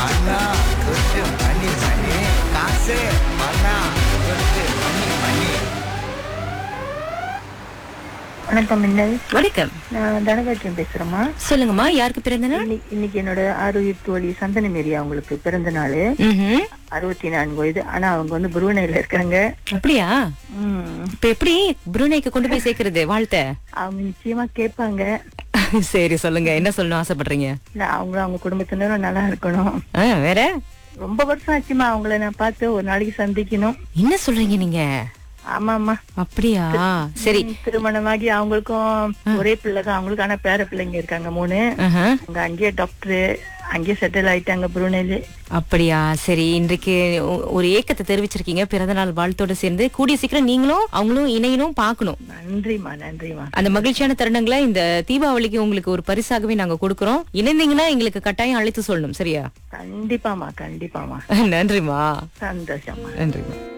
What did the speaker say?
பணம் சொத்து மணி மணி காசு பணம் சொத்து மணி மணி வணக்கம் மின்னல் வணக்கம் நான் தனபாக்கியம் பேசுறேம்மா சொல்லுங்கம்மா யாருக்கு பிறந்த நாள் இன்னைக்கு- இன்னைக்கு என்னோட ஆரோக்கிய தோழி சந்தன மேரி அவங்களுக்கு பிறந்த நாள் ம்ஹும். அறுபத்தி நான்கு வயது ஆனா அவங்க வந்து புருவனையில இருக்காங்க அப்படியா ம். இப்ப எப்படி புருனேக்கு கொண்டு போய் சேர்க்கறது வாழ்த்த அவங்க நிச்சயமா கேட்பாங்க சரி சொல்லுங்க என்ன சொல்லணும் ஆசைப்படுறீங்க இல்ல அவங்க அவங்க குடும்பத்தினரும் நல்லா இருக்கணும் ஆ, வேற ரொம்ப வருஷம் ஆச்சுமா அவங்கள நான் பார்த்து ஒரு நாளைக்கு சந்திக்கணும் என்ன சொல்றீங்க நீங்க ஆமாமா அப்படியா சரி ம், திருமணமாகி அவங்களுக்கும் ஒரே பிள்ளை தான் அவங்களுக்கு ஆனா பேர பிள்ளைங்க இருக்காங்க மூணு ஆஹா. அவங்க அங்கேயே டாக்டர் அங்கேயே செட்டில் ஆயிட்டாங்க புருனேலு அப்படியா சரி இன்றைக்கு ஒ- ஒரு ஏக்கத்தை தெரிவிச்சிருக்கீங்க பிறந்த நாள் வாழ்த்தோட சேர்ந்து கூடிய சீக்கிரம் நீங்களும் அவங்களும் இணையணும் பார்க்கணும் நன்றிமா நன்றிமா அந்த மகிழ்ச்சியான தருணங்களை இந்த தீபாவளிக்கு உங்களுக்கு ஒரு பரிசாகவே நாங்க கொடுக்கறோம் இணைந்தீங்கன்னா எங்களுக்கு கட்டாயம் அழைத்து சொல்லணும் சரியா கண்டிப்பாமா கண்டிப்பாமா நன்றிமா சந்தோஷமா நன்றிமா